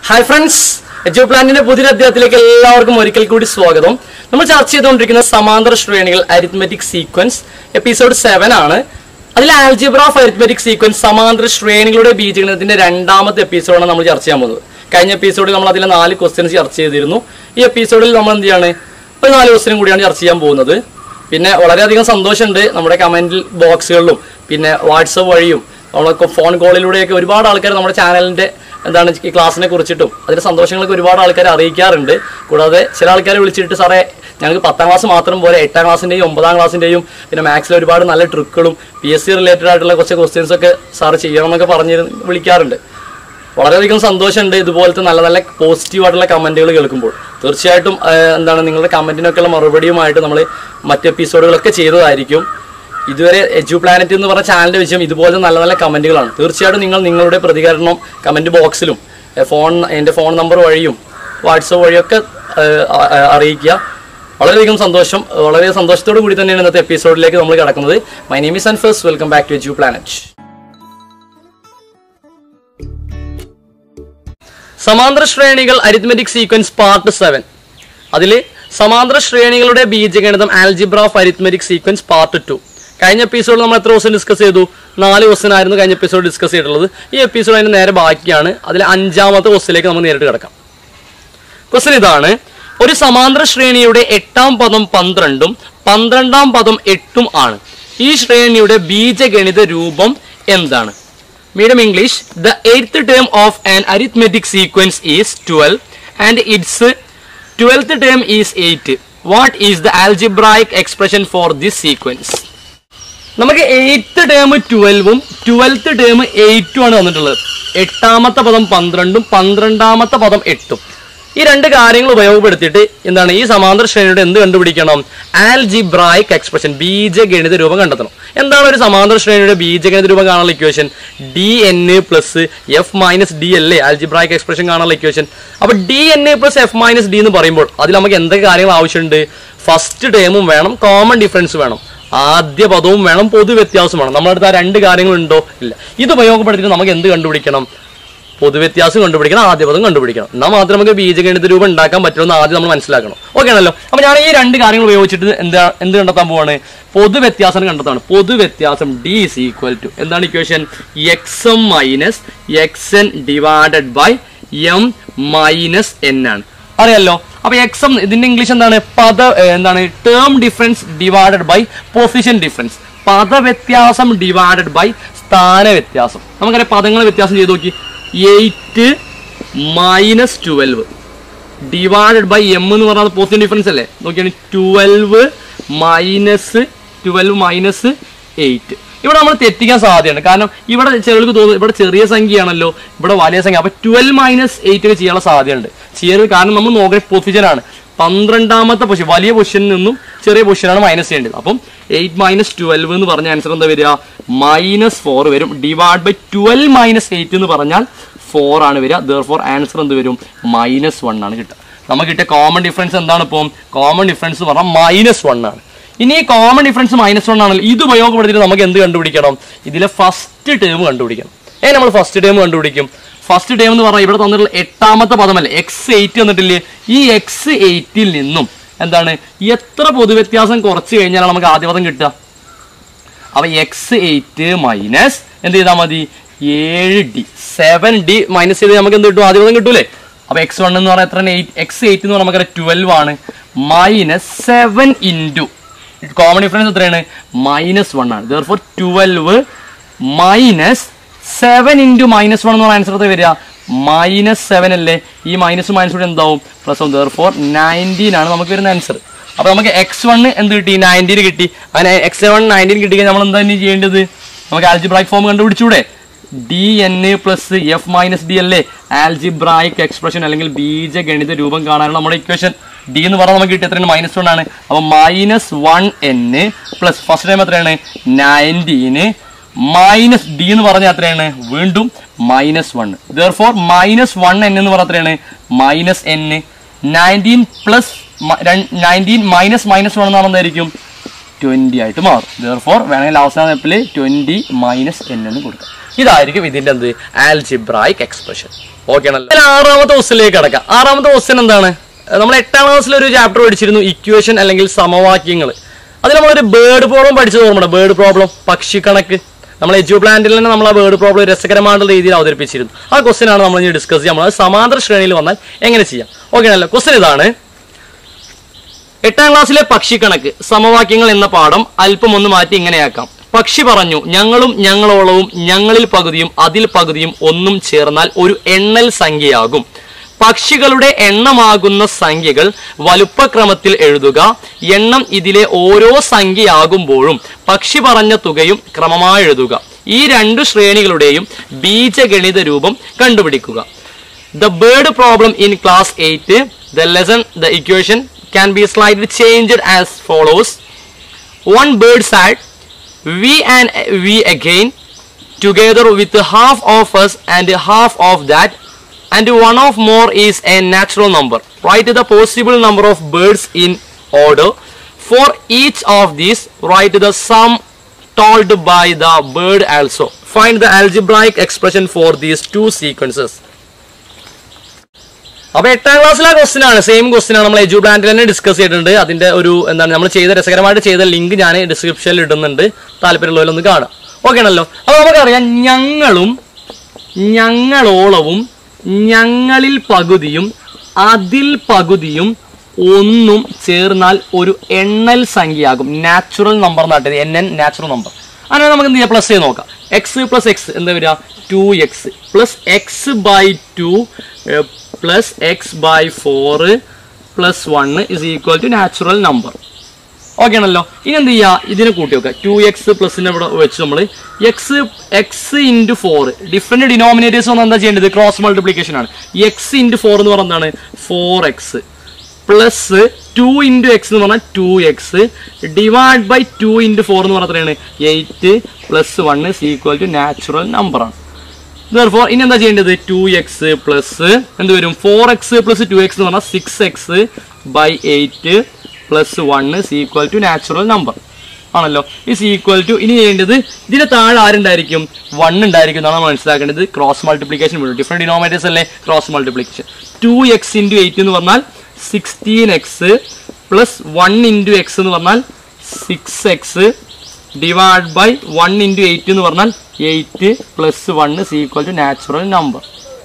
Hi friends എജു പ്ലാന്റിന്റെ പുതിയ അധ്യായത്തിലേക്ക് എല്ലാവർക്കും ഒരിക്കൽ കൂടി സ്വാഗതം നമ്മൾ ചർച്ച ചെയ്തുകൊണ്ടിരിക്കുന്ന സമാന്തര ശ്രേണികൾ അരിത്മെറ്റിക് സീക്വൻസ് എപ്പിസോഡ് സെവൻ ആണ് അതിൽ ആൽജിബ്ര ഓഫ് അരിത്മെറ്റിക് സീക്വൻസ് സമാന്തര ശ്രേണികളുടെ ബീജഗണിതത്തിന്റെ രണ്ടാമത്തെ എപ്പിസോഡാണ് നമ്മൾ ചർച്ച ചെയ്യാൻ പോകുന്നത് കഴിഞ്ഞ എപ്പിസോഡിൽ നമ്മൾ അതിലെ നാല് ക്വസ്റ്റ്യൻസ് ചർച്ച ചെയ്തിരുന്നു ഈ എപ്പിസോഡിൽ നമ്മൾ എന്ത് ചെയ്യാണ് ഒരു നാല് ക്വസ്റ്റ്യൻ കൂടിയാണ് ചർച്ച ചെയ്യാൻ പോകുന്നത് പിന്നെ വളരെയധികം സന്തോഷമുണ്ട് നമ്മുടെ കമന്റ് ബോക്സുകളിലും പിന്നെ വാട്സപ്പ് വഴിയും നമ്മളൊക്കെ ഫോൺ കോളിലൂടെയൊക്കെ ഒരുപാട് ആൾക്കാർ നമ്മുടെ ചാനലിന്റെ എന്താണ് ഈ ക്ലാസ്സിനെ കുറിച്ചിട്ടും അതിന്റെ സന്തോഷങ്ങളൊക്കെ ഒരുപാട് ആൾക്കാർ അറിയിക്കാറുണ്ട് കൂടാതെ ചില ആൾക്കാരെ വിളിച്ചിട്ട് സാറേ ഞങ്ങൾക്ക് പത്താം ക്ലാസ് മാത്രം പോലെ എട്ടാം ക്ലാസ്സിന്റെയും ഒമ്പതാം ക്ലാസ്സിന്റെയും പിന്നെ മാത്സിലെ ഒരുപാട് നല്ല ട്രിക്കുകളും പി എസ് സി റിലേറ്റഡ് ആയിട്ടുള്ള കുറച്ച് ക്വസ്റ്റ്യൻസ് ഒക്കെ സാർ ചെയ്യണം എന്നൊക്കെ പറഞ്ഞ് വിളിക്കാറുണ്ട് വളരെയധികം സന്തോഷമുണ്ട് ഇതുപോലത്തെ നല്ല നല്ല പോസിറ്റീവ് ആയിട്ടുള്ള കമന്റുകൾ കേൾക്കുമ്പോൾ തീർച്ചയായിട്ടും ആ, എന്താണ് നിങ്ങളുടെ കമന്റിനൊക്കെയുള്ള മറുപടിയുമായിട്ട് നമ്മൾ മറ്റ് എപ്പിസോഡുകളൊക്കെ ചെയ്തതായിരിക്കും ഇതുവരെ എജു പ്ലാനറ്റ് എന്ന് പറഞ്ഞ ചാനലിന്റെ വിഷയം ഇതുപോലത്തെ നല്ല നല്ല കമന്റുകളാണ് തീർച്ചയായിട്ടും നിങ്ങൾ നിങ്ങളുടെ പ്രതികരണം കമന്റ് ബോക്സിലും എ, ഫോൺ എൻ്റെ ഫോൺ നമ്പർ വഴിയും വാട്സപ്പ് വഴിയൊക്കെ ആ, ആ, അറിയിക്കുക വളരെയധികം സന്തോഷം വളരെ സന്തോഷത്തോടു കൂടി തന്നെയാണ് ഇന്നത്തെ എപ്പിസോഡിലേക്ക് നമ്മൾ കിടക്കുന്നത് my name is and first welcome back to Edu Planet സമാന്തര ശ്രേണികൾ അരിത്മെറ്റിക് സീക്വൻസ് പാർട്ട് സെവൻ അതിൽ സമാന്തര ശ്രേണികളുടെ ബീജഗണിതം algebra of arithmetic sequence part two കഴിഞ്ഞ എപ്പിസോഡിൽ നമ്മൾ എത്ര ക്വസ്റ്റൻ ഡിസ്കസ് ചെയ്തു നാല് ക്വസ്റ്റൻ ആയിരുന്നു കഴിഞ്ഞ എപ്പിസോഡ് ഡിസ്കസ് ചെയ്തിട്ടുള്ളത് ഈ എപ്പിസോഡ് അതിന് നേരെ ബാക്കിയാണ് അതിൽ അഞ്ചാമത്തെ ക്വസ്റ്റിലേക്ക് നമുക്ക് നേരിട്ട് കിടക്കാം ക്വസ്റ്റൻ ഇതാണ് ഒരു സമാന്തര ശ്രേണിയുടെ എട്ടാം പദം പന്ത്രണ്ടും പന്ത്രണ്ടാം പദം എട്ടും ആണ് ഈ ശ്രേണിയുടെ ബീജഗണിത രൂപം എന്താണ് medium English the eighth term of an arithmetic sequence is twelve and its twelfth term is eight what is the algebraic expression for this sequence നമുക്ക് എയ്ത്ത് ടേം ട്വൽവും ട്വൽത്ത് ടേം എയ്റ്റും ആണ് വന്നിട്ടുള്ളത് എട്ടാമത്തെ പദം പന്ത്രണ്ടും പന്ത്രണ്ടാമത്തെ പദം എട്ടും ഈ രണ്ട് കാര്യങ്ങൾ ഉപയോഗപ്പെടുത്തിയിട്ട് എന്താണ് ഈ സമാന്തര ശ്രേണിയുടെ എന്ത് കണ്ടുപിടിക്കണം ആൽജിബ്രായിക് എക്സ്പ്രഷൻ ബീജഗണിത രൂപം കണ്ടെത്തണം എന്താണ് ഒരു സമാന്തര ശ്രേണിയുടെ ബീജഗണിത രൂപം കാണാനുള്ള equation D N plus F minus D അല്ലേ ആൽജിബ്രായിക് എക്സ്പ്രഷൻ കാണാനുള്ള ഇക്വേഷൻ അപ്പൊ D N plus F minus D എന്ന് പറയുമ്പോൾ അതിൽ നമുക്ക് എന്തൊക്കെ കാര്യങ്ങൾ ആവശ്യമുണ്ട് ഫസ്റ്റ് ടേമും വേണം കോമൺ ഡിഫറൻസ് വേണം ആദ്യ പദവും വേണം പൊതു വ്യത്യാസം വേണം നമ്മുടെ അടുത്ത് ആ രണ്ട് കാര്യങ്ങളുണ്ടോ ഇല്ല ഇത് ഉപയോഗപ്പെടുത്തിയിട്ട് നമുക്ക് എന്ത് കണ്ടുപിടിക്കണം പൊതു വ്യത്യാസം കണ്ടുപിടിക്കണം ആദ്യ പദം കണ്ടുപിടിക്കണം എന്നാൽ മാത്രമേ നമുക്ക് ബീജഗണിത രൂപം ഉണ്ടാക്കാൻ പറ്റുമെന്ന് ആദ്യം നമ്മൾ മനസ്സിലാക്കണം ഓക്കെ ആണല്ലോ അപ്പൊ ഞാൻ ഈ രണ്ട് കാര്യങ്ങൾ ഉപയോഗിച്ചിട്ട് എന്താ എന്ത് കണ്ടെത്താൻ പോവാണ് പൊതു വ്യത്യാസം കണ്ടെത്താണ് പൊതു വ്യത്യാസം ഡി is ഈക്വൽ ടു എന്താണ് equation X M minus X N divided by M minus N ആണ് അറിയാലോ അപ്പൊ എക്സ് എം ഇതിന്റെ ഇംഗ്ലീഷ് എന്താണ് പദ ഏ, എന്താണ് term difference divided by position difference പദവ്യത്യാസം ഡിവൈഡഡ് ബൈ സ്ഥാന വ്യത്യാസം നമുക്കറിയാം പദങ്ങൾ വ്യത്യാസം ചെയ്ത് നോക്കി eight minus twelve divided by M എന്ന് പറഞ്ഞാൽ പോസിറ്റീവ് ഡിഫറൻസ് അല്ലേ നോക്കിയാണ് twelve minus twelve minus eight ഇവിടെ നമ്മൾ തെറ്റിക്കാൻ സാധ്യതയുണ്ട് കാരണം ഇവിടെ ചിലർക്ക് തോന്നുന്നു ഇവിടെ ചെറിയ സംഖ്യയാണല്ലോ ഇവിടെ വലിയ സംഖ്യ അപ്പൊ ട്വൽവ് മൈനസ് എയ്റ്റ് ഒക്കെ ചെയ്യാനുള്ള സാധ്യതയുണ്ട് ചെയ്യരുത് കാരണം നമ്മൾ നോക്കുന്ന പൊസിഷനാണ് പന്ത്രണ്ടാമത്തെ പൊസിഷൻ വലിയ പൊസിഷനിൽ നിന്നും ചെറിയ പൊസിഷനാണ് മൈനസ് ചെയ്യേണ്ടത് അപ്പം എയ്റ്റ് മൈനസ് ട്വൽവ് എന്ന് പറഞ്ഞ ആൻസർ എന്താ വരിക മൈനസ് ഫോർ വരും divide by twelve minus eight എന്ന് പറഞ്ഞാൽ ഫോർ ആണ് വരിക ദർ ഫോർ ആൻസർ എന്ത് വരും മൈനസ് വൺ ആണ് കിട്ടുക നമുക്ക് കിട്ടിയ കോമൺ ഡിഫറൻസ് എന്താണ് ഇപ്പം കോമൺ ഡിഫറൻസ് പറഞ്ഞാൽ മൈനസ് വൺ ആണ് ഇനി ഈ കോമൺ ഡിഫറൻസ് മൈനസ് വൺ ആണല്ലോ ഇത് ഉപയോഗപ്പെടുത്തിയിട്ട് നമുക്ക് എന്ത് കണ്ടുപിടിക്കണം ഇതിലെ ഫസ്റ്റ് ടേം കണ്ടുപിടിക്കണം ഏ നമ്മൾ ഫസ്റ്റ് ടേം കണ്ടുപിടിക്കും ഫസ്റ്റ് ടേം എന്ന് പറഞ്ഞാൽ ഇവിടെ തന്നിട്ടുള്ള എട്ടാമത്തെ പദമല്ലേ എക്സ് എയ്റ്റ് തന്നിട്ടില്ലേ ഈ എക്സ് എയ്റ്റിൽ നിന്നും എന്താണ് എത്ര പൊതുവ്യത്യാസം കുറച്ച് കഴിഞ്ഞാലാണ് നമുക്ക് ആദ്യ പദം കിട്ടുക അപ്പൊ എക്സ് എയ്റ്റ് മൈനസ് എന്ത് ചെയ്താൽ മതി ഏഴ് ഡി സെവൻ ഡി മൈനസ് ചെയ്ത് നമുക്ക് എന്ത് കിട്ടും ആദ്യ പദം കിട്ടൂലേ അപ്പൊ എക്സ് വൺ എന്ന് പറഞ്ഞാൽ എത്ര എയ്റ്റ് എക്സ് എയ്റ്റ് എന്ന് പറഞ്ഞാൽ നമുക്ക് ട്വൽവ് ആണ് minus seven into common difference എത്രയാണ് മൈനസ് വൺ ആണ് therefore twelve minus seven into minus one എന്ന് പറഞ്ഞ ആൻസർ എത്ര വരിക മൈനസ് സെവൻ അല്ലേ ഈ മൈനസ് മൈനസ് കൂടി എന്താവും പ്ലസ് ദർ ഫോർ നയൻറ്റീൻ ആണ് നമുക്ക് വരുന്ന ആൻസർ അപ്പൊ നമുക്ക് എക്സ് വൺ എന്ത് കിട്ടി നയൻറ്റീൻ കിട്ടി അങ്ങനെ എക്സ് വൺ നയൻറ്റീൻ കിട്ടി കഴിഞ്ഞാൽ നമ്മൾ എന്താ ഇനി ചെയ്യേണ്ടത് നമുക്ക് ആൽജിബ്രായിക് ഫോം കണ്ടുപിടിച്ചൂടെ D N A plus F minus D അല്ലേ ആൽജിബ്രായിക് എക്സ്പ്രഷൻ അല്ലെങ്കിൽ ബീജഗണിത രൂപം കാണാനുള്ള നമ്മുടെ ഇക്വേഷൻ ഡി എന്ന് പറഞ്ഞാൽ നമുക്ക് കിട്ടിയ എത്രയാണ് മൈനസ് വൺ ആണ് അപ്പൊ minus one N plus first time എത്രയാണ് നയൻറ്റീന് മൈനസ് ഡി എന്ന് പറഞ്ഞാൽ എത്രയാണ് വീണ്ടും minus one therefore minus one N എന്ന് പറഞ്ഞാൽ എത്രയാണ് minus N nineteen plus nineteen minus minus one എന്ന് പറഞ്ഞാൽ എന്തായിരിക്കും ട്വന്റി ആയിട്ട് മാറും ദർ ഫോർ വേണമെങ്കിൽ അവസാന സ്റ്റെപ്പിൽ ട്വന്റി മൈനസ് എൻ എന്ന് കൊടുക്കാം ഇതായിരിക്കും ഇതിന്റെ എന്ത് ആൽജിബ്രായിക് എക്സ്പ്രഷൻ ഓക്കെ ആണല്ലോ ഇതിൽ ആറാമത്തെ ക്വസ്റ്റിലേക്ക് കിടക്കാം ആറാമത്തെ ക്വസ്റ്റ്യൻ എന്താണ് നമ്മൾ എട്ടാം ക്ലാസ്സിൽ ഒരു ചാപ്റ്റർ പഠിച്ചിരുന്നു ഇക്വേഷൻ അല്ലെങ്കിൽ സമവാക്യങ്ങൾ അതിൽ നമ്മളൊരു ബേർഡ് പ്രോബ്ലം പഠിച്ചത് ഓർമ്മ ബേർഡ് പ്രോബ്ലം പക്ഷിക്കണക്ക് നമ്മൾ എജു പ്ലാന്റിൽ തന്നെ നമ്മൾ ആ ബേർഡ് പ്രോബ്ലം രസകരമായിട്ടുള്ള രീതിയിൽ അവതരിപ്പിച്ചിരുന്നു ആ ക്വസ്റ്റ്യൻ ആണ് നമ്മൾ ഇനി ഡിസ്കസ് ചെയ്യാം നമ്മൾ സമാന്തര ശ്രേണിയിൽ വന്നാൽ എങ്ങനെ ചെയ്യാം ഓക്കെ ആണല്ലോ ക്വസ്റ്റ്യൻ ഇതാണ് എട്ടാം ക്ലാസ്സിലെ പക്ഷിക്കണക്ക് സമവാക്യങ്ങൾ എന്ന പാഠം അല്പം ഒന്ന് മാറ്റി ഇങ്ങനെയാക്കാം പക്ഷി പറഞ്ഞു ഞങ്ങളും ഞങ്ങളോളവും ഞങ്ങളിൽ പകുതിയും അതിൽ പകുതിയും ഒന്നും ചേർന്നാൽ ഒരു എണ്ണൽ സംഖ്യയാകും പക്ഷികളുടെ എണ്ണമാകുന്ന സംഖ്യകൾ വലുപ്പക്രമത്തിൽ എഴുതുക എണ്ണം ഇതിലെ ഓരോ സംഖ്യയാകുമ്പോഴും പക്ഷി പറഞ്ഞ തുകയും ക്രമമായി എഴുതുക ഈ രണ്ടു ശ്രേണികളുടെയും ബീജഗണിത രൂപം കണ്ടുപിടിക്കുക The bird problem in class 8, the lesson, the equation can be slightly changed as follows. One bird said, we and we again, together with half of us and half of that, and one of more is a natural number. Write the possible number of birds in order. For each of these, write the sum told by the bird also. Find the algebraic expression for these two sequences. അപ്പൊ എട്ടാം ക്ലാസ്സിലെ question ആണ് same question ആണ് നമ്മൾ എജു പ്ലാന്റിൽ തന്നെ discuss ചെയ്തിട്ടുണ്ട് അതിന്റെ ഒരു എന്താണ് നമ്മൾ ചെയ്ത രസകരമായിട്ട് ചെയ്ത ലിങ്ക് ഞാൻ ഡിസ്ക്രിപ്ഷനിൽ ഇടുന്നുണ്ട് താല്പര്യമുള്ളവരൊന്ന് കാണാം ഓക്കെ ആണല്ലോ അപ്പൊ നമുക്കറിയാം ഞങ്ങളും ഞങ്ങളോളവും ഞങ്ങളിൽ പകുതിയും അതിൽ പകുതിയും ഒന്നും ചേർന്നാൽ ഒരു എണ്ണൽ സംഖ്യയാകും നാച്ചുറൽ നമ്പർ എന്നാട്ടത് എൻ എൻ നാച്ചുറൽ നമ്പർ അങ്ങനെ നമുക്ക് എന്ത് ചെയ്യാം പ്ലസ് ചെയ്ത് നോക്കാം എക്സ് പ്ലസ് എക്സ് എന്താ വരിക two X plus X by two plus X by four plus one is equal to natural number okay ആണല്ലോ ഇനി എന്ത് ചെയ്യുക ഇതിനെ കൂട്ടി വെക്കുക ടു എക്സ് പ്ലസിനെ ഇവിടെ വെച്ച് നമ്മൾ X X into four different denominators വന്നാൽ എന്താ ചെയ്യേണ്ടത് ക്രോസ് മൾട്ടിപ്ലിക്കേഷൻ ആണ് എക്സ് ഇൻറ്റു ഫോർ എന്ന് പറഞ്ഞാൽ എന്താണ് four X plus two into X എന്ന് പറഞ്ഞാൽ two X divide by two into four എന്ന് പറഞ്ഞാൽ എത്രയാണ് eight plus one is equal to natural നമ്പറാണ് ഫോർ ഇനി എന്താ ചെയ്യേണ്ടത് ടു എക്സ് പ്ലസ് എന്ത് വരും four X plus two X എന്ന് പറഞ്ഞാൽ six X by eight plus one is equal to natural number ആണല്ലോ ഇസ് ഈക്വൽ ടു ഇനി ചെയ്യേണ്ടത് ഇതിന് താഴെ ആരുണ്ടായിരിക്കും വൺ ഉണ്ടായിരിക്കും എന്നാണ് നമ്മൾ മനസ്സിലാക്കേണ്ടത് ക്രോസ് മൾട്ടിപ്ലിക്കേഷൻ വരും ഡിഫറെന്റ് ഡിനോമേറ്റേഴ്സ് അല്ലേ cross multiplication two X into eight എന്ന് പറഞ്ഞാൽ sixteen X plus one into X എന്ന് പറഞ്ഞാൽ six X divide by one into eight എന്ന് പറഞ്ഞാൽ eight plus one is equal to natural number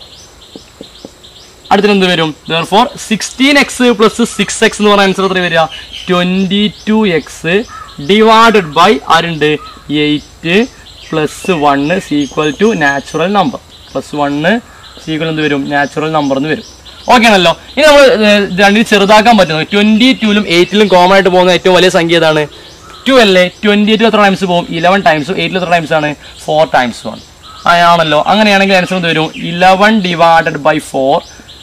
അടുത്തിന് എന്ത് വരും four sixteen X plus six X എന്ന് പറഞ്ഞ ആൻസർ എത്ര വരിക twenty two X divided by ആരുണ്ട് eight plus one is equal to natural number plus one is equal എന്ത് വരും നാച്ചുറൽ നമ്പർ എന്ന് വരും ഓക്കെ ആണല്ലോ ഇനി നമ്മൾ രണ്ടിന് ചെറുതാക്കാൻ പറ്റുന്നത് ട്വൻറ്റി ടൂലും എയ്റ്റിലും കോമൺ ആയിട്ട് പോകുന്ന ഏറ്റവും വലിയ സംഖ്യ ഏതാണ് ടു അല്ലേ ട്വൻറ്റി എയ്റ്റിൽ എത്ര ടൈംസ് പോകും ഇലവൻ ടൈംസും എയ്റ്റിൽ എത്ര ടൈംസ് ആണ് ഫോർ ടൈംസും ആണ് ആ, ആണല്ലോ അങ്ങനെയാണെങ്കിൽ ആൻസർ എന്ത് വരും eleven divided by four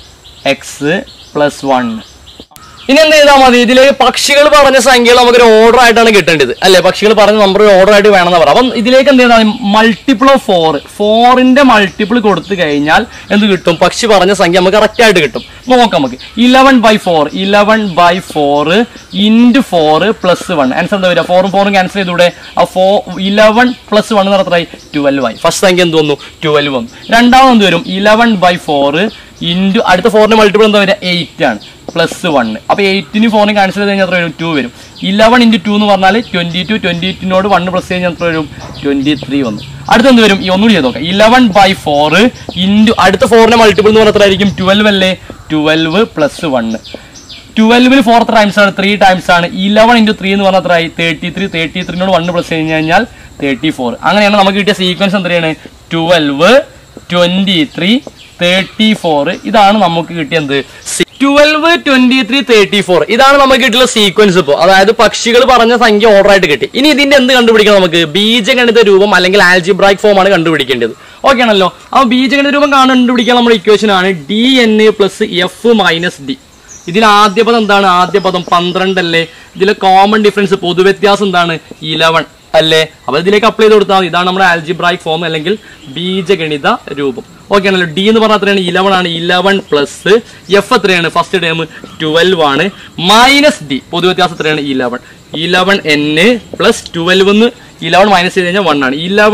X plus one ഇനി എന്ത് ചെയ്താൽ മതി ഇതിലേക്ക് പക്ഷികൾ പറഞ്ഞ സംഖ്യകൾ നമുക്കൊരു ഓർഡർ ആയിട്ടാണ് കിട്ടേണ്ടത് അല്ലെ പക്ഷികൾ പറഞ്ഞ നമ്പർ ഒരു ഓർഡർ ആയിട്ട് വേണമെന്ന് പറയാം അപ്പം ഇതിലേക്ക് എന്ത് ചെയ്താൽ മൾട്ടിപ്പിൾ ഓഫ് ഫോർ ഫോറിന്റെ മൾട്ടിപ്പിൾ കൊടുത്തു കഴിഞ്ഞാൽ എന്ത് കിട്ടും പക്ഷി പറഞ്ഞ സംഖ്യ നമുക്ക് കറക്റ്റ് ആയിട്ട് കിട്ടും നോക്കാം നമുക്ക് eleven by four eleven by four into four plus one answer എന്താ വരിക ഫോറും ഫോറും ക്യാൻസൽ ചെയ്തൂടെ ആ ഫോർ ഇലവൻ പ്ലസ് വൺ എത്രയായി ട്വൽവ് ആയി ഫസ്റ്റ് സംഖ്യ എന്ത് വന്നു ട്വൽവ് വന്നു രണ്ടാമത് എന്ത് വരും ഇലവൻ ബൈ ഫോർ ഇൻറ്റു അടുത്ത ഫോറിന്റെ മൾട്ടിപ്പിൾ എന്താ വരിക എയ്റ്റ് ആണ് പ്ലസ് വൺ അപ്പൊ എയ്റ്റിന് ഫോറിന് ക്യാൻസൽ ചെയ്ത് കഴിഞ്ഞാൽ എത്ര വരും ടു വരും ഇലവൻ ഇൻറ്റു ടു എന്ന് പറഞ്ഞാൽ ട്വന്റി ടു ട്വന്റി എയ്റ്റിനോട് വൺ പ്ലസ് കഴിഞ്ഞാൽ എത്ര വരും ട്വന്റി ത്രീ വന്നു അടുത്ത എന്ത് വരും ഈ ഒന്നുകൂടി ചെയ്ത് നോക്കാം ഇലവൻ ബൈ ഫോർ ഇൻറ്റു അടുത്ത ഫോറിന്റെ മൾട്ടിപ്പിൾ എന്ന് പറഞ്ഞാൽ എത്ര ആയിരിക്കും ട്വൽവ് അല്ലേ ട്വൽവ് പ്ലസ് വണ്ണ് ട്വൽവിൽ ഫോർ ടൈംസ് ആണ് ത്രീ ടൈംസ് ആണ് ഇലവൻ ഇൻറ്റു ത്രീ എന്ന് പറഞ്ഞാൽ എത്രയായി തേർട്ടി ത്രീ തേർട്ടി ത്രീനോട് വൺ പ്ലസ് കഴിഞ്ഞ് കഴിഞ്ഞാൽ തേർട്ടി ഫോർ അങ്ങനെയാണ് നമുക്ക് കിട്ടിയ സീക്വൻസ് എത്രയാണ് twelve twenty three thirty four ഇതാണ് നമുക്ക് കിട്ടിയത് twelve twenty three thirty four ഇതാണ് നമുക്ക് കിട്ടിയുള്ള സീക്വൻസ് ഇപ്പോൾ അതായത് പക്ഷികൾ പറഞ്ഞ സംഖ്യ ഓർഡർ ആയിട്ട് കിട്ടി ഇനി ഇതിന്റെ എന്ത് കണ്ടുപിടിക്കണം നമുക്ക് ബീജഗണിത രൂപം അല്ലെങ്കിൽ ആൽജിബ്രാക് ഫോം ആണ് കണ്ടുപിടിക്കേണ്ടത് ഓക്കെ ആണല്ലോ അപ്പോൾ ബീജഗണിത രൂപം കണ്ടുപിടിക്കാൻ നമ്മുടെ ഇക്വേഷൻ ആണ് D N A plus F minus D ഇതിൽ ആദ്യ പദം എന്താണ് ആദ്യ പദം പന്ത്രണ്ട് അല്ലേ ഇതിലെ കോമൺ ഡിഫറൻസ് പൊതുവ്യത്യാസം എന്താണ് ഇലവൻ അല്ലേ അപ്പൊ ഇതിലേക്ക് അപ്ലൈ ചെയ്ത് കൊടുത്താൽ മതി ഇതാണ് നമ്മുടെ ആൽജിബ്രായിക് ഫോം അല്ലെങ്കിൽ ബീജഗണിത രൂപം ഓക്കെ ആണല്ലോ ഡി എന്ന് പറഞ്ഞാൽ എത്രയാണ് ഇലവൻ ആണ് ഇലവൻ പ്ലസ് എഫ് എത്രയാണ് ഫസ്റ്റ് ടേം ട്വൽവ് ആണ് മൈനസ് ഡി പൊതുവ്യത്യാസം എത്രയാണ് eleven eleven N plus twelve എന്ന് ഇലവൻ മൈനസ് ചെയ്ത് കഴിഞ്ഞാൽ വൺ ആണ് ഇലവൻ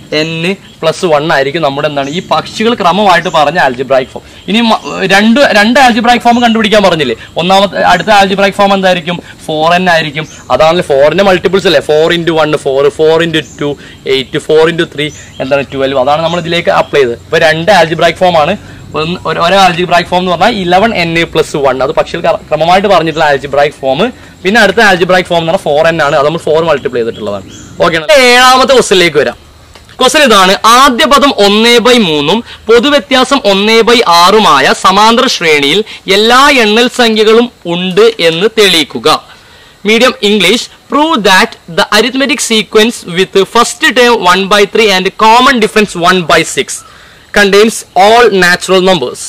എൻ പ്ലസ് വൺ ആയിരിക്കും നമ്മുടെ എന്താണ് ഈ പക്ഷികൾ ക്രമമായിട്ട് പറഞ്ഞ ആൽജിബ്രായിക് ഫോം ഇനി മ- രണ്ട് രണ്ട് ആൽജിബ്രായിക് ഫോം കണ്ടുപിടിക്കാൻ പറഞ്ഞില്ലേ ഒന്നാമത്തെ അടുത്ത ആൽജിബ്രായിക് ഫോം എന്തായിരിക്കും ഫോർ എൻ ആയിരിക്കും അതാണല്ലോ ഫോറിന്റെ മൾട്ടിപ്പിൾസ് അല്ലേ four into one four four into two eight four into three എന്താണ് ട്വൽവ് അതാണ് നമ്മൾ ഇതിലേക്ക് അപ്ലൈ ചെയ്തത് ഇപ്പൊ രണ്ട് ആൽജിബ്രായിക് ഫോം ആണ് ഒന്ന് ഒരു- ഒരു ആൽജിബ്രായിക് ഫോം എന്ന് പറഞ്ഞാൽ eleven n A plus one അത് പക്ഷികൾ ക്ര- ക്രമമായിട്ട് പറഞ്ഞിട്ടുള്ള ആൽജിബ്രായിക് ഫോം പിന്നെ അടുത്ത ആൽജിബ്രായിക് ഫോം എന്ന് പറഞ്ഞാൽ ഫോർ എൻ ആണ് അത് നമ്മൾ ഫോർ മൾട്ടിപ്ലൈ ചെയ്തിട്ടുള്ളതാണ് ഓക്കെ ഏഴാമത്തെ ക്വസ്റ്റിലേക്ക് വരാം ക്വസ്റ്റൻ ഇതാണ് ആദ്യ പദം ഒന്നേ ബൈ മൂന്നും പൊതുവ്യത്യാസം ഒന്നേ ബൈ ആറുമായ സമാന്തര ശ്രേണിയിൽ എല്ലാ എണ്ണൽ സംഖ്യകളും ഉണ്ട് എന്ന് തെളിയിക്കുക medium English prove that the arithmetic sequence with first term one by three and common difference one by six contains all natural numbers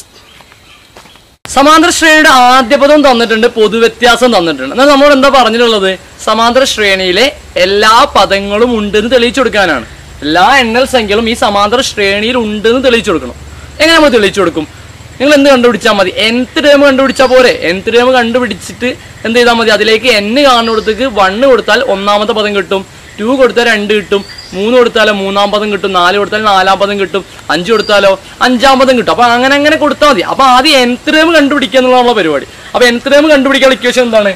സമാന്തര ശ്രേണിയുടെ ആദ്യ പദം തന്നിട്ടുണ്ട് പൊതുവ്യത്യാസം തന്നിട്ടുണ്ട് എന്നാൽ നമ്മളോട് എന്താ പറഞ്ഞിട്ടുള്ളത് സമാന്തര ശ്രേണിയിലെ എല്ലാ പദങ്ങളും ഉണ്ടെന്ന് തെളിയിച്ചു കൊടുക്കാനാണ് എല്ലാ എണ്ണൽ സംഖ്യകളും ഈ സമാന്തര ശ്രേണിയിൽ ഉണ്ടെന്ന് തെളിയിച്ചു കൊടുക്കണം എങ്ങനെ നമ്മൾ തെളിയിച്ചു കൊടുക്കും നിങ്ങൾ എന്ത് കണ്ടുപിടിച്ചാൽ മതി nth ടേം കണ്ടുപിടിച്ചാൽ പോരെ nth ടേം കണ്ടുപിടിച്ചിട്ട് എന്ത് ചെയ്താൽ മതി അതിലേക്ക് n കാണുന്നിടത്തേക്ക് വണ്ണ് കൊടുത്താൽ ഒന്നാമത്തെ പദം കിട്ടും ടു കൊടുത്താൽ രണ്ട് കിട്ടും മൂന്ന് കൊടുത്താലോ മൂന്നാം പദം കിട്ടും നാല് കൊടുത്താൽ നാലാം പദം കിട്ടും അഞ്ച് കൊടുത്താലോ അഞ്ചാം പദം കിട്ടും അപ്പൊ അങ്ങനെ അങ്ങനെ കൊടുത്താൽ മതി അപ്പൊ ആദ്യം nth ടേം കണ്ടുപിടിക്കുക എന്നുള്ളതാണ് പരിപാടി അപ്പൊ nth ടേം കണ്ടുപിടിക്കാനുള്ള ഇക്വേഷൻ എന്താണ്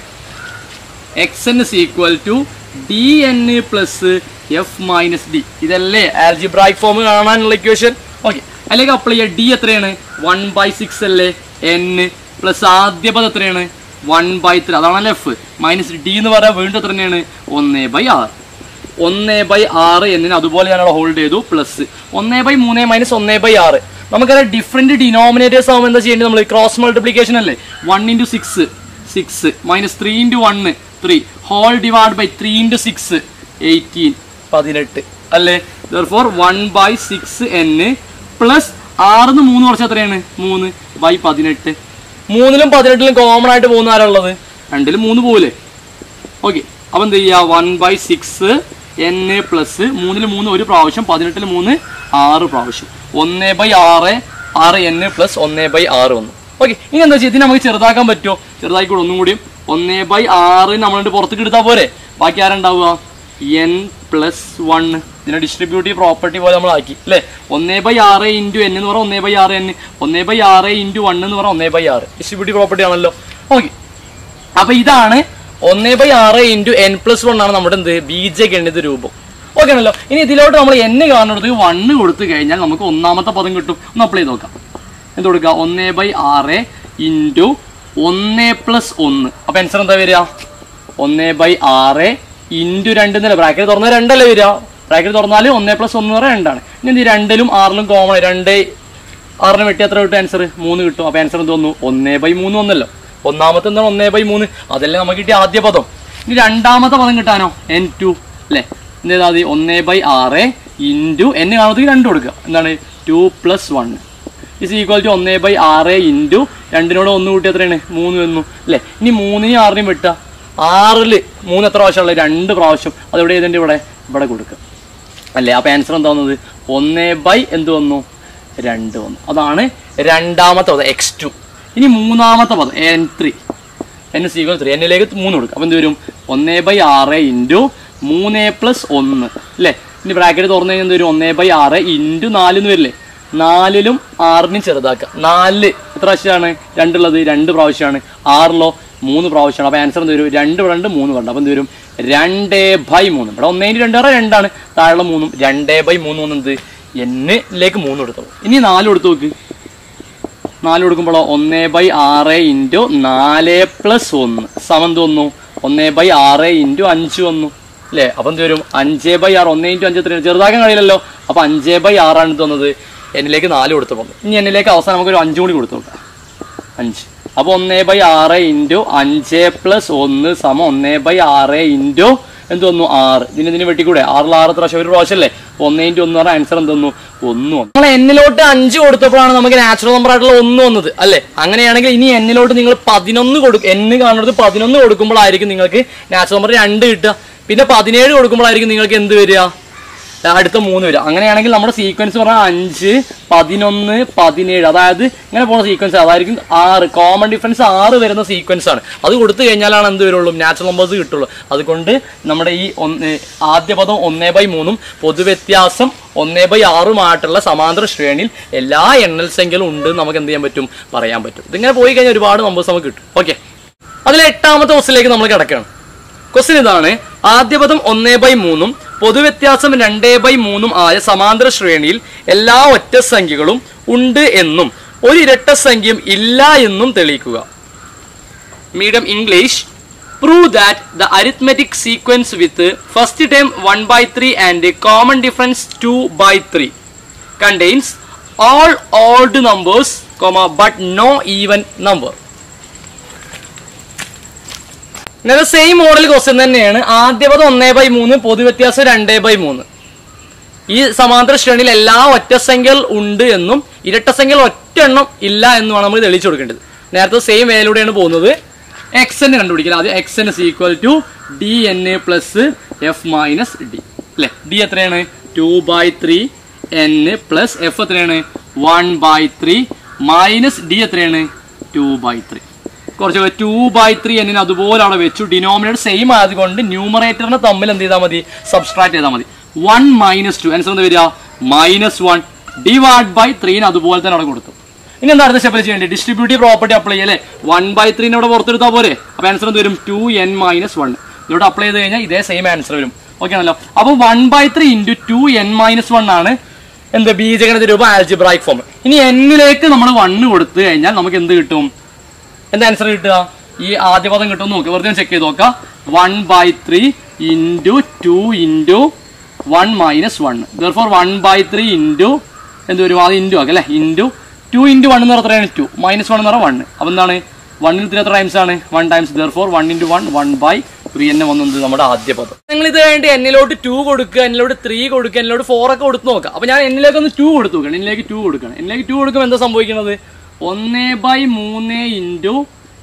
x n is equal to d N plus F minus d ഇതല്ലേ ആൽജിബ്രായിക് ഫോം കാണാനുള്ള ഇക്വേഷൻ ഓക്കെ അല്ലെങ്കിൽ അപ്ലൈ ചെയ്യുക ഡി എത്രയാണ് വൺ ബൈ സിക്സ് അല്ലേ എൻ പ്ലസ് ആദ്യ പദം എത്രയാണ് വൺ ബൈ ത്രീ അതാണല്ലോ എഫ് മൈനസ് ഡി എന്ന് പറയാൻ വീണ്ടും എത്ര തന്നെയാണ് ഒന്ന് ബൈ ആറ് ഒന്ന് ബൈ ആറ് എന്നിന് അതുപോലെ ഞാൻ അവിടെ ഹോൾഡ് ചെയ്തു പ്ലസ് ഒന്ന് ബൈ മൂന്ന് മൈനസ് ഒന്ന് ബൈ ആറ് നമുക്കറിയാം ഡിഫറെന്റ് ഡിനോമിനേറ്റേഴ്സ് ആകുമ്പോൾ എന്താ ചെയ്യേണ്ടത് നമ്മൾ ക്രോസ് മൾട്ടിപ്ലിക്കേഷൻ അല്ലേ one into six six minus three into one three whole divide by three into six eighteen പതിനെട്ട് അല്ലേ four one by six n plus ആറിന്ന് മൂന്ന് കുറച്ച് എത്രയാണ് മൂന്ന് ബൈ പതിനെട്ട് മൂന്നിലും പതിനെട്ടിലും കോമൺ ആയിട്ട് പോകുന്ന ആരാ ഉള്ളത് രണ്ടിലും മൂന്ന് പോലെ ഓക്കെ അപ്പം എന്ത് ചെയ്യുക one by six n A plus മൂന്നിൽ മൂന്ന് ഒരു പ്രാവശ്യം പതിനെട്ടിൽ മൂന്ന് ആറ് പ്രാവശ്യം ഒന്ന് ബൈ ആറ് ആറ് എൻ എ പ്ലസ് ഒന്ന് ബൈ ആറ് വന്നു ഓക്കെ ഇനി എന്താ ചെയ്യുക ഇതിന് നമുക്ക് ചെറുതാക്കാൻ പറ്റുമോ ചെറുതായിക്കൂടെ ഒന്നും കൂടിയും ഒന്ന് ബൈ ആറ് നമ്മളുടെ പുറത്തേക്ക് എടുത്താൽ പോരെ ബാക്കി ആരുണ്ടാവുക എൻ പ്ലസ് വൺ ഇതിനെ ഡിസ്ട്രിബ്യൂട്ടീവ് പ്രോപ്പർട്ടി പോലെ നമ്മൾ ആക്കി അല്ലേ ഒന്നേ ബൈ ആറ് ഇൻറ്റു എൻ എന്ന് പറഞ്ഞാൽ ഒന്നേ ബൈ ആറ് എൻ ഒന്നേ ബൈ ആറ് ഇൻറ്റു വൺ എന്ന് പറഞ്ഞാൽ ഒന്നേ ബൈ ആറ് ഡിസ്ട്രിബ്യൂട്ടീവ് പ്രോപ്പർട്ടി ആണല്ലോ ഓക്കെ അപ്പൊ ഇതാണ് ഒന്നേ ബൈ ആറ് ഇൻറ്റു എൻ പ്ലസ് വൺ ആണ് നമ്മുടെ എന്ത് ബീജഗണിത രൂപം ഓക്കെ ആണല്ലോ ഇനി ഇതിലോട്ട് നമ്മൾ എൻ കാണുന്നത് വണ്ണ് കൊടുത്തു കഴിഞ്ഞാൽ നമുക്ക് ഒന്നാമത്തെ പദം കിട്ടും ഒന്ന് അപ്ലൈ ചെയ്ത് നോക്കാം എന്ത് കൊടുക്കുക ഒന്നേ ബൈ ആറ് ഇൻറ്റു ഒന്ന് പ്ലസ് ഒന്ന് അപ്പൊ ആൻസർ എന്താ വരിക ഒന്ന് ബൈ ആറ് ഇൻറ്റു രണ്ട് എന്നല്ലേ ബ്രാക്കറ്റ് തുറന്നാൽ രണ്ടല്ലേ വരിക ബ്രാക്കറ്റ് തുറന്നാൽ ഒന്ന് പ്ലസ് ഒന്ന് പറഞ്ഞാൽ രണ്ടാണ് ഇനി എന്ത് രണ്ടിലും ആറിലും കോമൺ രണ്ട് ആറിന് വെട്ടി എത്ര കിട്ടും ആൻസർ മൂന്ന് കിട്ടും അപ്പൊ ആൻസർ എന്ത് വന്നു ഒന്നേ ബൈ മൂന്ന് വന്നല്ലോ ഒന്നാമത്തെ എന്താണ് ഒന്നേ ബൈ മൂന്ന് അതല്ലേ നമുക്ക് കിട്ടിയ ആദ്യ പദം ഇനി രണ്ടാമത്തെ പദം കിട്ടാനോ എൻ ടു അല്ലേ എന്ത് ചെയ്താൽ മതി ഒന്നേ ബൈ ആറ് ഇൻറ്റു എൻ കാണുന്നതിന് രണ്ട് കൊടുക്കുക എന്താണ് two plus one is equal to ഒന്നേ ബൈ ആറ് ഇൻറ്റു രണ്ടിനോട് ഒന്ന് കൂട്ടി എത്രയാണ് മൂന്ന് വന്നു അല്ലേ ഇനി മൂന്നിനും ആറിനും വെട്ടുക ആറില് മൂന്ന് എത്ര പ്രാവശ്യമുള്ളത് രണ്ട് പ്രാവശ്യം അതെവിടെ ചെയ്തിട്ട് ഇവിടെ ഇവിടെ കൊടുക്കുക അല്ലേ അപ്പൊ ആൻസർ എന്താ വന്നത് ഒന്ന് ബൈ എന്ത് വന്നു രണ്ട് വന്നു അതാണ് രണ്ടാമത്തെ പദം എക്സ് ടു ഇനി മൂന്നാമത്തെ പദം n three n equal three എന്നിലേക്ക് മൂന്ന് കൊടുക്കും അപ്പൊ എന്ത് വരും ഒന്ന് ബൈ ആറ് ഇൻറ്റു മൂന്ന് പ്ലസ് ഒന്ന് അല്ലേ ഇനി ബ്രാക്കറ്റ് തുറന്നു കഴിഞ്ഞാൽ എന്ത് വരും ഒന്ന് ബൈ ആറ് ഇൻറ്റു നാല് എന്ന് വരില്ലേ നാലിലും ആറിനും ചെറുതാക്കുക നാലില് എത്ര പ്രാവശ്യമാണ് രണ്ടുള്ളത് രണ്ട് പ്രാവശ്യമാണ് ആറിലോ മൂന്ന് പ്രാവശ്യമാണ് അപ്പൊ ആൻസർ എന്ത് വരും രണ്ട് രണ്ട് മൂന്ന് കണ്ടു അപ്പൊ എന്ത് വരും രണ്ട് ബൈ മൂന്ന് ഇവിടെ ഒന്നേന് രണ്ട് പറഞ്ഞാൽ രണ്ടാണ് താഴെ മൂന്നും രണ്ട് ബൈ മൂന്ന് വന്നത് എന്നിലേക്ക് മൂന്ന് കൊടുത്തു ഇനി നാല് കൊടുത്തു നോക്ക് നാല് കൊടുക്കുമ്പോഴോ ഒന്ന് ബൈ ആറ് ഇൻറ്റു നാല് പ്ലസ് ഒന്ന് സമം തോന്നുന്നു ഒന്ന് ബൈ ആറ് ഇൻറ്റു അഞ്ച് വന്നു അല്ലേ അപ്പം എന്ത് വരും അഞ്ച് ബൈ ആറ് ഒന്ന് ഇൻറ്റു അഞ്ച് എത്രയാണ് ചെറുതാക്കാൻ കഴിയില്ലല്ലോ അപ്പം അഞ്ച് ബൈ ആറാണ് തന്നത് എന്നിലേക്ക് നാല് കൊടുത്തു പോകുന്നത് ഇനി എന്നിലേക്ക് അവസാനം നമുക്കൊരു അഞ്ച് കൂടി കൊടുത്തു നോക്കാം അഞ്ച് അപ്പോൾ ഒന്ന് ബൈ ആറ് ഇൻറ്റു അഞ്ച് പ്ലസ് ഒന്ന് സമം ഒന്ന് ബൈ ആറ് ഇൻറ്റു എന്ത് വന്നു ആറ് ഇതിന് ഇതിന് വെട്ടിക്കൂടെ ആറിൽ ആറ് പ്രാവശ്യം ഒരു പ്രാവശ്യം അല്ലേ ഒന്ന് ഇൻറ്റു ഒന്ന് പറഞ്ഞാൽ ആൻസർ എന്ത് വന്നു ഒന്ന് വന്നു നമ്മൾ എന്നിലോട്ട് അഞ്ച് കൊടുത്തപ്പോഴാണ് നമുക്ക് നാച്ചുറൽ നമ്പർ ആയിട്ടുള്ള ഒന്ന് വന്നത് അല്ലേ അങ്ങനെയാണെങ്കിൽ ഇനി എന്നിലോട്ട് നിങ്ങൾ പതിനൊന്ന് കൊടുക്കും എന്ന് കാണുന്നത് പതിനൊന്ന് കൊടുക്കുമ്പോഴായിരിക്കും നിങ്ങൾക്ക് നാച്ചുറൽ നമ്പർ രണ്ട് കിട്ടുക പിന്നെ പതിനേഴ് കൊടുക്കുമ്പോഴായിരിക്കും നിങ്ങൾക്ക് എന്ത് വരിക അടുത്ത മൂന്ന് വരും അങ്ങനെയാണെങ്കിൽ നമ്മുടെ സീക്വൻസ് പറഞ്ഞാൽ അഞ്ച് പതിനൊന്ന് പതിനേഴ് അതായത് ഇങ്ങനെ പോകുന്ന സീക്വൻസ് അതായിരിക്കും ആറ് കോമൺ ഡിഫറൻസ് ആറ് വരുന്ന സീക്വൻസ് ആണ് അത് കൊടുത്തു കഴിഞ്ഞാലാണ് എന്ത് വരുള്ളൂ നാച്ചുറൽ നമ്പേഴ്സ് കിട്ടുള്ളൂ അതുകൊണ്ട് നമ്മുടെ ഈ ഒന്ന് ആദ്യ പദം ഒന്നേ ബൈ മൂന്നും പൊതുവ്യത്യാസം ഒന്നേ ബൈ ആറുമായിട്ടുള്ള സമാന്തര ശ്രേണിയിൽ എല്ലാ എണ്ണൽ സംഖ്യകളും ഉണ്ട് എന്ന് നമുക്ക് എന്ത് ചെയ്യാൻ പറ്റും പറയാൻ പറ്റും ഇതിങ്ങനെ പോയി കഴിഞ്ഞാൽ ഒരുപാട് നമ്പേഴ്സ് നമുക്ക് കിട്ടും ഓക്കെ അതിലെ എട്ടാമത്തെ ക്വസ്റ്റിലേക്ക് നമ്മൾ കിടക്കുകയാണ് ക്വസ്റ്റ്യൻ ഇതാണ് ആദ്യ പദം ഒന്നേ ബൈ മൂന്നും പൊതുവ്യത്യാസം രണ്ടേ ബൈ മൂന്നും ആയ സമാന്തര ശ്രേണിയിൽ എല്ലാ ഒറ്റ സംഖ്യകളും ഉണ്ട് എന്നും ഒരു ഇരട്ട സംഖ്യയും ഇല്ല എന്നും തെളിയിക്കുക medium English prove that the arithmetic sequence with first time one by three and common difference two by three contains all old numbers comma but no even number ഇങ്ങനെ സെയിം മോഡൽ ക്വസ്റ്റ്യൻ തന്നെയാണ് ആദ്യ പദം ഒന്നേ by മൂന്ന് പൊതുവ്യത്യാസം രണ്ടേ by മൂന്ന് ഈ സമാന്തര ശ്രേണിയിൽ എല്ലാ ഒറ്റ സംഖ്യകൾ ഉണ്ട് എന്നും ഇരട്ട സംഖ്യകൾ ഒറ്റ എണ്ണം ഇല്ല എന്നുമാണ് നമ്മൾ തെളിയിച്ചു കൊടുക്കേണ്ടത് നേരത്തെ സെയിം വേയിലൂടെയാണ് പോകുന്നത് എക്സ് എൻ കണ്ടുപിടിക്കുന്നത് ആദ്യം x n is equal to d N A plus F minus d അല്ലെ ഡി എത്രയാണ് two by three n plus F എത്രയാണ് one by three minus d എത്രയാണ് ടു ബൈ ത്രീ കുറച്ച് ടു ബൈ ത്രീ എന്നിന് അതുപോലെ അവിടെ വെച്ചു ഡിനോമിനേറ്റർ സെയിം ആയതുകൊണ്ട് ന്യൂമറേറ്ററിനെ തമ്മിൽ എന്ത് ചെയ്താൽ മതി സബ്സ്ട്രാക്ട് ചെയ്താൽ മതി വൺ മൈനസ് ടു ആൻസർ എന്ത് വരിക മൈനസ് വൺ ഡിവൈഡ് ബൈ ത്രീന് അതുപോലെ തന്നെ അവിടെ കൊടുത്തു ഇനി എന്താ അടുത്ത സ്റ്റെപ്പിൽ ചെയ്യേണ്ടത് ഡിസ്ട്രിബ്യൂട്ടീവ് പ്രോപ്പർട്ടി അപ്ലൈ ചെയ്യല്ലേ വൺ ബൈ ത്രീനെ ഇവിടെ പുറത്തെടുത്താൽ പോരെ അപ്പൊ ആൻസർ എന്ത് വരും ടു എൻ മൈനസ് വൺ ഇവിടെ അപ്ലൈ ചെയ്ത് കഴിഞ്ഞാൽ ഇതേ സെയിം ആൻസർ വരും ഓക്കെ ആണല്ലോ അപ്പൊ one by three into two n minus one ആണ് എന്ത് ബീജഗണിത രൂപം ആൽജിബ്രായിക് ഫോം ഇനി എന്നിലേക്ക് നമ്മൾ വണ്ണ് കൊടുത്തു കഴിഞ്ഞാൽ നമുക്ക് എന്ത് കിട്ടും എന്താ ആൻസർ കിട്ടുക ഈ ആദ്യ പദം കിട്ടും നോക്കുക വെറുതെ ചെക്ക് ചെയ്ത് നോക്കാം one by three into two into one minus one therefore one by three into എന്ത് വരും അത് ഇൻറ്റു ആക്കുക അല്ലേ ഇൻറ്റു ടു ഇൻറ്റു വൺ എന്ന് പറഞ്ഞാൽ എത്രയാണ് ടു മൈനസ് വൺ എന്ന് പറഞ്ഞാൽ വൺ അപ്പം എന്താണ് വണ്ണിൽ ത്രീ എത്ര ടൈംസ് ആണ് one times therefore one into one one by three തന്നെ വന്നത് നമ്മുടെ ആദ്യ പദം നിങ്ങൾ ഇത് വേണ്ടി എന്നിലോട്ട് ടു കൊടുക്കുക എന്നിലോട്ട് ത്രീ കൊടുക്കുക എന്നിലോട്ട് ഫോർ ഒക്കെ കൊടുത്ത് നോക്കുക അപ്പൊ ഞാൻ എന്നിലേക്ക് ഒന്ന് ടു കൊടുത്തു നോക്കണം എന്നിലേക്ക് ടു കൊടുക്കണം എന്നിലേക്ക് ടു കൊടുക്കുമ്പോൾ എന്താ സംഭവിക്കുന്നത് ഒന്ന് ബൈ മൂന്ന് ഇൻറ്റു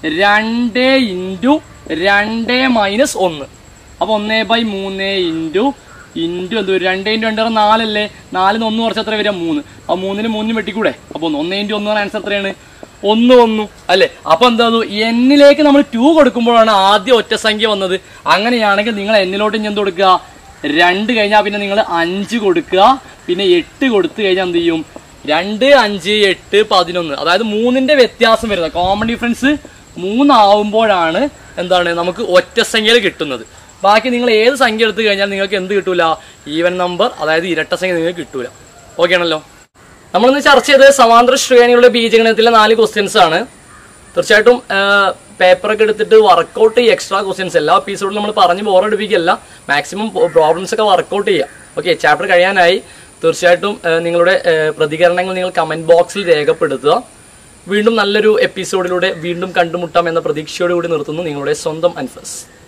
രണ്ട് ഇൻറ്റു രണ്ട് മൈനസ് ഒന്ന് അപ്പൊ ഒന്ന് ബൈ മൂന്ന് ഇൻറ്റു ഇൻറ്റു എന്ത് വരും രണ്ട് ഇൻറ്റു രണ്ടര നാലല്ലേ നാലിന് ഒന്ന് കുറച്ച് എത്ര വരിക മൂന്ന് അപ്പൊ മൂന്നിന് മൂന്നിന് വെട്ടിക്കൂടെ അപ്പൊ ഒന്ന് ഒന്ന് ഇൻറ്റു ഒന്ന് ആൻസർ എത്രയാണ് ഒന്ന് വന്നു അല്ലേ അപ്പൊ എന്താ എന്നിലേക്ക് നമ്മൾ ടു കൊടുക്കുമ്പോഴാണ് ആദ്യം ഒറ്റ സംഖ്യ വന്നത് അങ്ങനെയാണെങ്കിൽ നിങ്ങൾ എന്നിലോട്ട് ഇനി എന്ത് കൊടുക്കുക രണ്ട് കഴിഞ്ഞാൽ പിന്നെ നിങ്ങൾ അഞ്ച് കൊടുക്കുക പിന്നെ എട്ട് കൊടുത്തു കഴിഞ്ഞാൽ എന്ത് ചെയ്യും രണ്ട് അഞ്ച് എട്ട് പതിനൊന്ന് അതായത് മൂന്നിന്റെ വ്യത്യാസം വരുന്നത് കോമൺ ഡിഫറൻസ് മൂന്നാവുമ്പോഴാണ് എന്താണ് നമുക്ക് ഒറ്റ സംഖ്യയിൽ കിട്ടുന്നത് ബാക്കി നിങ്ങൾ ഏത് സംഖ്യ എടുത്തു കഴിഞ്ഞാൽ നിങ്ങൾക്ക് എന്ത് കിട്ടൂല ഈവൻ നമ്പർ അതായത് ഇരട്ട സംഖ്യ നിങ്ങൾക്ക് കിട്ടൂല ഓക്കെ ആണല്ലോ നമ്മളിന്ന് ചർച്ച ചെയ്തത് സമാന്തര ശ്രേണികളുടെ ബീജഗണിതത്തിലെ നാല് ക്വസ്റ്റ്യൻസ് ആണ് തീർച്ചയായിട്ടും പേപ്പറൊക്കെ എടുത്തിട്ട് വർക്കൗട്ട് ചെയ്യുക എക്സ്ട്രാ ക്വസ്റ്റ്യൻസ് എല്ലാ എപ്പിസോഡിലും നമ്മൾ പറഞ്ഞ് ബോറടിപ്പിക്കല്ല മാക്സിമം പ്രോബ്ലംസ് ഒക്കെ വർക്കൗട്ട് ചെയ്യുക ഓക്കെ ചാപ്റ്റർ കഴിയാനായി തീർച്ചയായിട്ടും ആ, നിങ്ങളുടെ ആ, പ്രതികരണങ്ങൾ നിങ്ങൾ കമന്റ് ബോക്സിൽ രേഖപ്പെടുത്തുക വീണ്ടും നല്ലൊരു എപ്പിസോഡിലൂടെ വീണ്ടും കണ്ടുമുട്ടാം എന്ന പ്രതീക്ഷയോടുകൂടി നിർത്തുന്നു നിങ്ങളുടെ സ്വന്തം അൻഫസ്